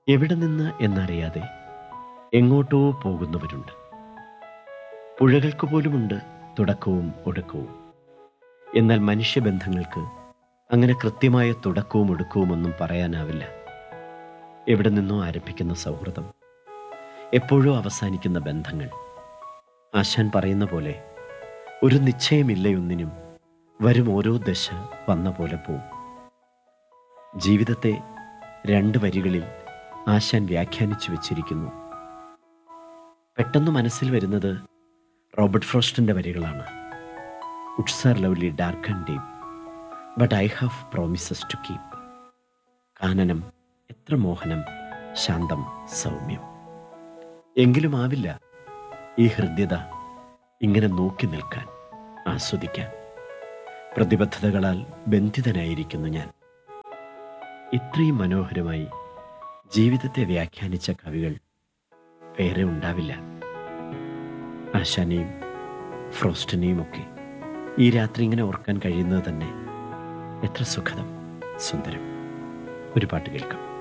എവിടെ നിന്ന് എന്നറിയാതെ എങ്ങോട്ടോ പോകുന്നവരുണ്ട് പുഴകൾക്ക് പോലുമുണ്ട് തുടക്കവും ഒടുക്കവും എന്നാൽ മനുഷ്യബന്ധങ്ങൾക്ക് അങ്ങനെ കൃത്യമായ തുടക്കവും ഒടുക്കവും ഒന്നും പറയാനാവില്ല എവിടെ നിന്നോ ആരംഭിക്കുന്ന സൗഹൃദം എപ്പോഴോ അവസാനിക്കുന്ന ബന്ധങ്ങൾ ആശാൻ പറയുന്ന പോലെ ഒരു നിശ്ചയമില്ലയൊന്നിനും വരും ഓരോ ദശ വന്ന പോലെ പോവും ജീവിതത്തെ രണ്ട് വരികളിൽ ആശാൻ വ്യാഖ്യാനിച്ചു വെച്ചിരിക്കുന്നു പെട്ടെന്ന് മനസ്സിൽ വരുന്നത് റോബർട്ട് ഫ്രോസ്റ്റിൻ്റെ വരികളാണ് woods are lovely dark and deep but I have promises to keep കാനനം എത്ര മോഹനം ശാന്തം സൗമ്യം എങ്കിലും ആവില്ല ഈ ഹൃദ്യത ഇങ്ങനെ നോക്കി നിൽക്കാൻ ആസ്വദിക്കാൻ പ്രതിബദ്ധതകളാൽ ബന്ധിതനായിരിക്കുന്നു ഞാൻ ഇത്രയും മനോഹരമായി ജീവിതത്തെ വ്യാഖ്യാനിച്ച കവികൾ വേറെ ഉണ്ടാവില്ല ആശാനെയും ഫ്രോസ്റ്റിനെയും ഒക്കെ ഈ രാത്രി ഇങ്ങനെ ഓർക്കാൻ കഴിയുന്നത് തന്നെ എത്ര സുഖദം സുന്ദരം ഒരു പാട്ട് കേൾക്കാം